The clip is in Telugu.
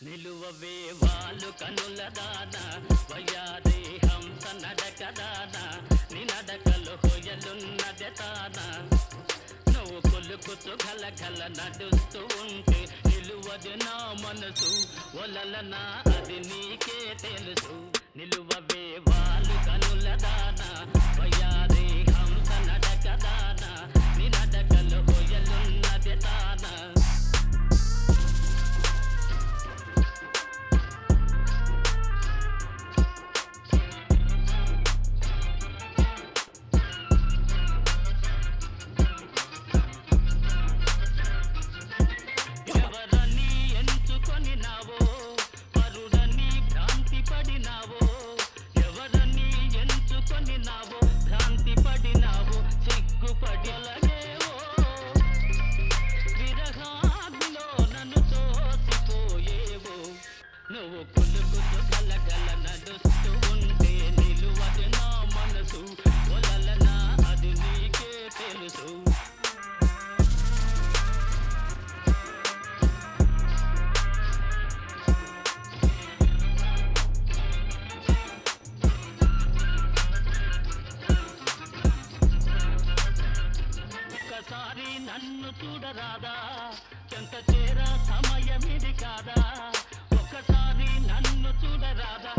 నిలువవే వాళ్ళు కనుల దాన వయ్యాదే హంస నడక దాన నీ నడకలు హొయలున్నదే తాన నువ్వు కొలుకుతూ గల గల నడుస్తూ ఉంటే నిలువది నా మనసు ఒలలనా అది నీకే తెలుసు నిలువవే వాళ్ళు కనుల దాన వయ్యాదే హంస నడక దాన నీ నడకలు హొయలున్నదే తాన ఎవరని ఎంచుకొని నావో పరుడని భ్రాంతి పడినావో ఎవరని ఎంచుకొని నావో భ్రాంతి పడినావో సిగ్గుపడిలనేవో విరహాగ్నిలో నన్ను తోసిపోయేవో నువ్వు కులుకుతూ గలగల నడుస్తూ ఉంటే నిలువది నా మనసు ఒలలనా అది నీకే తెలుసు ఒక్కసారి నన్ను చూడరాదా చెంత చేర సమయమిది కాదా ఒక్కసారి నన్ను చూడరాదా